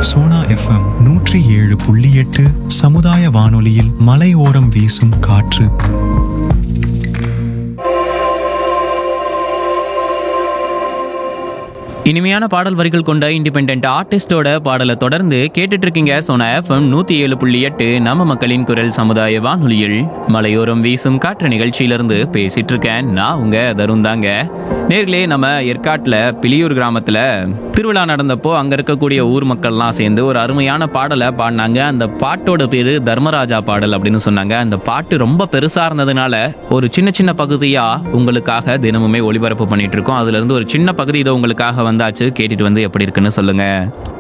Sona FM நூற்றி ஏழு புள்ளி எட்டு சமுதாய வானொலியில் மலையோரம் வீசும் காற்று இனிமையான பாடல் வரிகள் கொண்ட இண்டிபெண்ட் ஆர்டிஸ்டோட பாடலை தொடர்ந்து கேட்டுட்டு இருக்கீங்க சோனா எஃப்எம் நூத்தி ஏழு புள்ளி எட்டு நம்ம மக்களின் குரல் சமுதாய வானொலியில் மலையோரம் வீசும் காற்று நிகழ்ச்சியிலிருந்து பேசிட்டு இருக்கேன் நான் உங்க தருண் தாங்க நேர்களே நம்ம ஏற்காட்டில் பிலியூர் கிராமத்துல திருவிழா நடந்தப்போ அங்க இருக்கக்கூடிய ஊர் மக்கள்லாம் சேர்ந்து ஒரு அருமையான பாடலை பாடினாங்க அந்த பாட்டோட பேரு தர்மராஜா பாடல் அப்படின்னு சொன்னாங்க அந்த பாட்டு ரொம்ப பெருசா இருந்ததுனால ஒரு சின்ன சின்ன பகுதியா உங்களுக்காக தினமுமே ஒளிபரப்பு பண்ணிட்டு இருக்கோம் அதுல இருந்து ஒரு சின்ன பகுதி இதை உங்களுக்காக வந்தாச்சு கேட்டுட்டு வந்து எப்படி இருக்குன்னு சொல்லுங்க